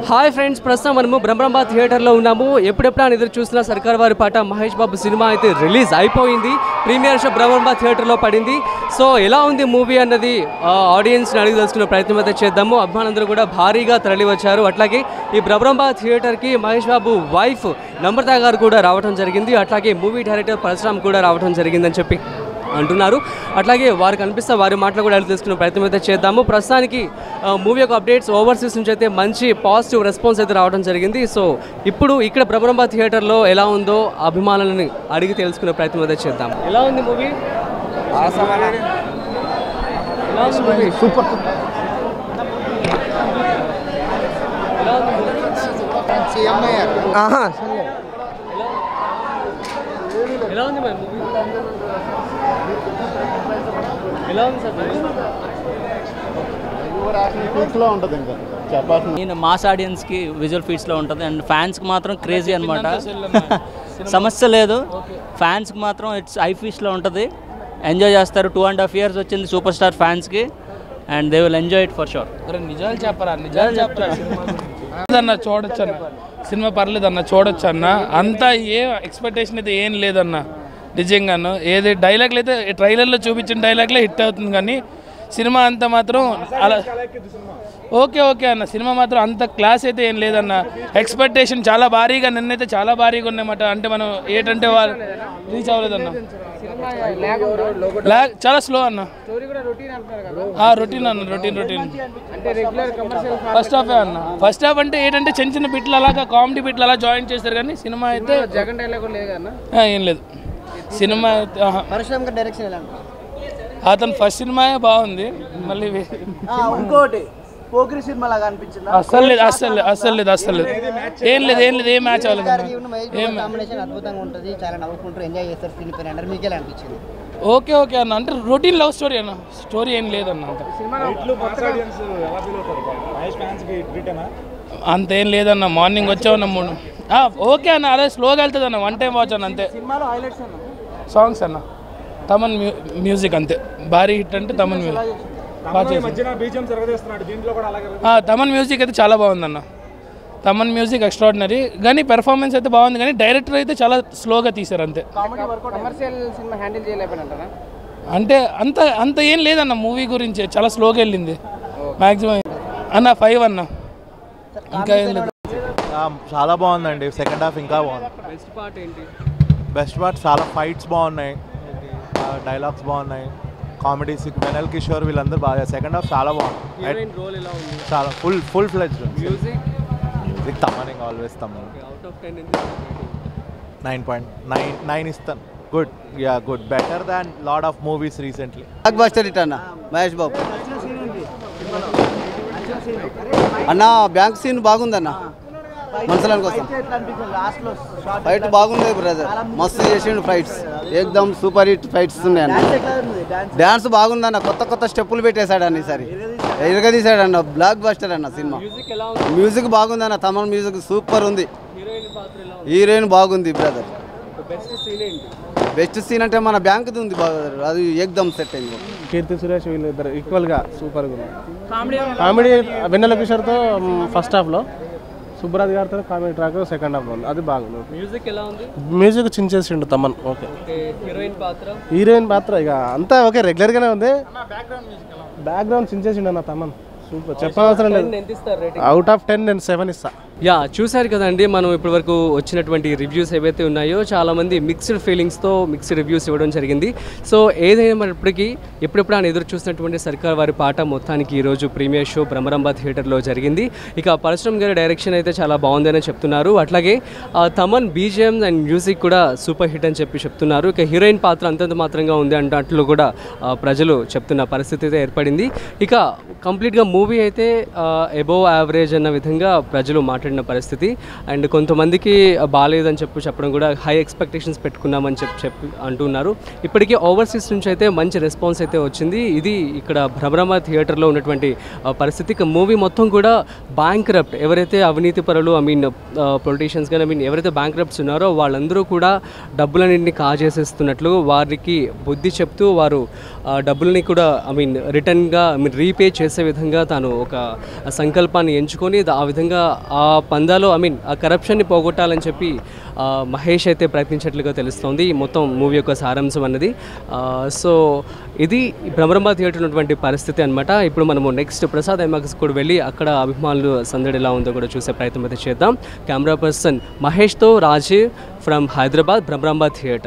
Hi friends ప్రస్తుతం మనము బ్రహ్మరంభ థియేటర్లో ఉన్నాము ఎప్పుడెప్పుడు అని ఎదురు చూసిన సర్కార్ వారి పాట మహేష్ బాబు సినిమా అయితే రిలీజ్ అయిపోయింది ప్రీమియర్ షో బ్రహ్మరంభ థియేటర్లో పడింది సో ఎలా ఉంది మూవీ అన్నది ఆడియన్స్ని అడిగి తెలుసుకునే ప్రయత్నం అయితే చేద్దాము అభిమానులందరూ కూడా భారీగా తరలి వచ్చారు అట్లాగే ఈ బ్రహ్మరంభ థియేటర్కి మహేష్ బాబు వైఫ్ నమ్రత గారు కూడా రావడం జరిగింది అట్లాగే మూవీ డైరెక్టర్ పరశురామ్ కూడా రావడం జరిగిందని చెప్పి అంటున్నారు అట్లాగే వారు కనిపిస్తే వారి మాటలు కూడా అడిగి తెలుసుకునే ప్రయత్నం అయితే చేద్దాము ప్రస్తుతానికి ఆ, మూవీ యొక్క అప్డేట్స్ ఓవర్సీస్ నుంచి అయితే మంచి పాజిటివ్ రెస్పాన్స్ అయితే రావడం జరిగింది సో ఇప్పుడు ఇక్కడ బ్రహ్మరంభ థియేటర్లో ఎలా ఉందో అభిమానులని అడిగి తెలుసుకునే ప్రయత్నం అయితే చేద్దాం ఎలా ఉంది మూవీ ఎలా ఉంది మూవీ సూపర్ ఎలా ఉంది మూవీ ఆహా ఎలా ఉంది మరి మూవీ ఎలా ఉంది సార్ మూవీ లో ఉంటుంది ఇంకా చెప్పాల్సిన నేను మాస్ ఆడియన్స్కి విజువల్ ఫీడ్స్లో ఉంటుంది అండ్ ఫ్యాన్స్కి మాత్రం క్రేజీ అనమాట సమస్య లేదు ఫ్యాన్స్కి మాత్రం ఇట్స్ ఐ ఫీస్లో ఉంటుంది ఎంజాయ్ చేస్తారు టూ అండ్ హాఫ్ ఇయర్స్ వచ్చింది సూపర్ స్టార్ ఫ్యాన్స్కి and they will enjoy it for sure అరే నిజాలు చెప్పరా నిజాలు చెప్తా అన్న చూడొచ్చు అన్న సినిమా పర్లేదు అన్న చూడొచ్చు అన్న అంతా ఏ ఎక్స్పెక్టేషన్ అయితే ఏం లేదన్న నిజంగాను ఏది డైలాగ్లు అయితే ట్రైలర్లో చూపించిన డైలాగ్లే హిట్ అవుతుంది కానీ సినిమా అంతా మాత్రం అలా ఓకే ఓకే అన్న సినిమా మాత్రం అంత క్లాస్ అయితే ఏం లేదన్న ఎక్స్పెక్టేషన్ చాలా భారీగా నిన్నైతే చాలా భారీగా ఉన్నాయన్నమాట అంటే మనం ఏంటంటే వాళ్ళు రీచ్ అవ్వలేదన్న లాగ్ చాలా స్లో అన్న రొటీన్ అన్న రొటీన్ రొటీన్ ఫస్ట్ హాఫ్ అన్న ఫస్ట్ హాఫ్ అంటే ఏంటంటే చిన్న చిన్న బిట్లు అలాగా కామెడీ బిట్లు అలా జాయిన్ చేస్తారు కానీ సినిమా అయితే జగన్ డైలాగ్ ఏం లేదు సినిమా అయితే ఆహా. పరశురామ్ గారి డైరెక్షన్ ఎలా ఉంటుంది? అతను ఫస్ట్ సినిమాయే బాగుంది మళ్ళీ వే- ఆ, ఇంకోటి పోకిరి సినిమా లాగా అనిపించింది అస్సలు లేదు అస్సలు లేదు అస్సలు లేదు అస్సలు లేదు ఏం లేదు ఏం లేదు ఏం మ్యాచ్ అవ్వలేదు ఏం కాంబినేషన్ అద్భుతంగా ఉంటుంది చాలా నవ్వుకుంటారు ఎంజాయ్ చేస్తారు స్క్రీన్ పైన అంటారు మీకు ఎలా అనిపించింది ఓకే ఓకే అన్న అంటే రొటీన్ లవ్ స్టోరీ అన్న స్టోరీ ఏం లేదన్న అంత అంతేం లేదన్న మార్నింగ్ వచ్చావన్న మూడు ఆ, ఓకే అన్న అదే స్లోగా వెళ్తుంది అన్న వన్ టైం వాచ్ అన్న అంతే సాంగ్స్ అన్న తమన్ మ్యూ మ్యూజిక్ అంతే భారీ హిట్ అంటే తమన్ మ్యూజిక్ బాగా చేశారు. ఆ, తమన్ మ్యూజిక్ అయితే చాలా బాగుందన్న తమన్ మ్యూజిక్ ఎక్స్ట్రాడినరీ కానీ పెర్ఫార్మెన్స్ అయితే బాగుంది కానీ డైరెక్టర్ అయితే చాలా స్లోగా తీశారు అంతే కమర్షియల్ సినిమా హ్యాండిల్ చేయలేకపోయినంటారా అంటే అంత అంత ఏం లేదన్న మూవీ గురించి చాలా స్లోగా వెళ్ళింది మ్యాక్సిమం అన్న ఫైవ్ అన్న ఇంకా ఏం లేదు ఆ, చాలా బాగుందండి సెకండ్ హాఫ్ ఇంకా బాగుంది బెస్ట్ పార్ట్ ఏంటి బెస్ట్ పార్ట్ చాలా ఫైట్స్ బాగున్నాయి డైలాగ్స్ బాగున్నాయి కామెడీస్ వెనల్ కిషోర్ వీళ్ళందరూ బాగా సెకండ్ హాఫ్ చాలా బాగుంది హీరోయిన్ రోల్ ఎలా ఉంది చాలా ఫుల్ ఫుల్ ఫ్లెజ్ మ్యూజిక్ ఇది తమ్మనింగ్ ఆల్వేస్ తమ్మని out of ten nine point nine nine ఇస్తాను good yeah good better than lot of movies recently blockbuster hit అన్న మహేష్ బాబు అన్న బ్యాంక్ సీన్ బాగుందన్న మనుషుల కోసం ఫైట్ బాగుంది బ్రదర్ మస్తు చేసిండు ఫైట్స్ ఏకదమ్ సూపర్ హిట్ ఫైట్స్ ఉన్నాయి అన్న డ్యాన్స్ బాగుందన్న కొత్త కొత్త స్టెప్పులు పెట్టేశాడు అన్న ఈసారి ఎరగదీశాడు అన్న బ్లాక్ బస్టర్ అన్న సినిమా మ్యూజిక్ ఎలా ఉంది మ్యూజిక్ బాగుందన్న తమిళ మ్యూజిక్ సూపర్ ఉంది హీరోయిన్ పాత్ర ఎలా ఉంది హీరోయిన్ బాగుంది బ్రదర్ బెస్ట్ సీన్ ఏంటి బెస్ట్ సీన్ అంటే మన బ్యాంక్ది ఉంది brother. అది ఏకదమ్ సెట్ అయింది కీర్తి సురేష్ వీళ్ళిద్దరు ఈక్వల్గా సూపర్గా ఉంది కామెడీ వెన్నెల కిషోర్తో ఫస్ట్ హాఫ్లో సుబ్రాజ్ గారితో కామెడీ ట్రాక్ సెకండ్ హాఫ్లో ఉంది అది బాగుంది మ్యూజిక్ ఎలా ఉంది మ్యూజిక్ చించేసిండు తమన్ ఓకే ఓకే హీరోయిన్ పాత్ర హీరోయిన్ పాత్ర ఇక అంతా ఓకే రెగ్యులర్గానే ఉంది బ్యాక్గ్రౌండ్ చించేసిండు అన్న తమన్ సూపర్ చెప్పనవసరం లేదు ఎంత ఇస్తారు రేటింగ్ అవుట్ ఆఫ్ టెన్ నేను సెవెన్ ఇస్తా యా చూశారు కదండి మనం ఇప్పటివరకు వచ్చినటువంటి రివ్యూస్ ఏవైతే ఉన్నాయో చాలామంది మిక్స్డ్ ఫీలింగ్స్తో మిక్స్డ్ రివ్యూస్ ఇవ్వడం జరిగింది సో ఏదైనా మరి ఇప్పటికీ ఎప్పుడెప్పుడు ఆయన ఎదురు చూసినటువంటి సర్కార్ వారి పాట మొత్తానికి ఈరోజు ప్రీమియర్ షో బ్రహ్మరంభ థియేటర్లో జరిగింది ఇక పరశురం గారి డైరెక్షన్ అయితే చాలా బాగుందని చెప్తున్నారు అట్లాగే ఆ, తమన్ బీజిఎం అండ్ మ్యూజిక్ కూడా సూపర్ హిట్ అని చెప్పి చెప్తున్నారు ఇక హీరోయిన్ పాత్ర అంతంత మాత్రంగా ఉంది అన్నట్లు కూడా ఆ, ప్రజలు చెప్తున్న పరిస్థితి అయితే ఏర్పడింది ఇక కంప్లీట్గా మూవీ అయితే ఎబోవ్ యావరేజ్ అన్న విధంగా ప్రజలు మాట్లాడిన పరిస్థితి అండ్ కొంతమందికి బాగాలేదని చెప్పి చెప్పడం కూడా హై ఎక్స్పెక్టేషన్స్ పెట్టుకున్నామని చెప్పి చెప్పి అంటున్నారు ఇప్పటికీ ఓవర్సీస్ నుంచి అయితే మంచి రెస్పాన్స్ అయితే వచ్చింది ఇది ఇక్కడ భ్రమరమ థియేటర్లో ఉన్నటువంటి ఆ, పరిస్థితి ఇక మూవీ మొత్తం కూడా బ్యాంక్ ఎవరైతే అవినీతి పరులు ఐ మీన్ పొలిటీషియన్స్ కానీ ఐ మీన్ ఎవరైతే బ్యాంక్ ఉన్నారో వాళ్ళందరూ కూడా డబ్బులన్నింటినీ కాజేసేస్తున్నట్లు వారికి బుద్ధి చెప్తూ వారు ఆ, డబ్బుల్ని కూడా ఐ మీన్ రిటర్న్గా ఐ మీన్ రీపే చేసే విధంగా తాను ఒక సంకల్పాన్ని ఎంచుకొని దా- ఆ విధంగా ఆ పందాలో ఐ మీన్ ఆ కరప్షన్ని పోగొట్టాలని చెప్పి ఆ, మహేష్ అయితే ప్రయత్నించినట్లుగా తెలుస్తోంది ఈ మొత్తం మూవీ యొక్క సారాంశం అన్నది ఆ, సో ఇది భ్రమరంబ థియేటర్ ఉన్నటువంటి పరిస్థితి అనమాట ఇప్పుడు మనము నెక్స్ట్ ప్రసాద్ ఐమాక్స్ కూడా వెళ్ళి అక్కడ అభిమానులు సందడి ఎలా ఉందో కూడా చూసే ప్రయత్నం అయితే చేద్దాం కెమెరా పర్సన్ మహేష్తో రాజీవ్ ఫ్రమ్ హైదరాబాద్ భ్రమరంబ థియేటర్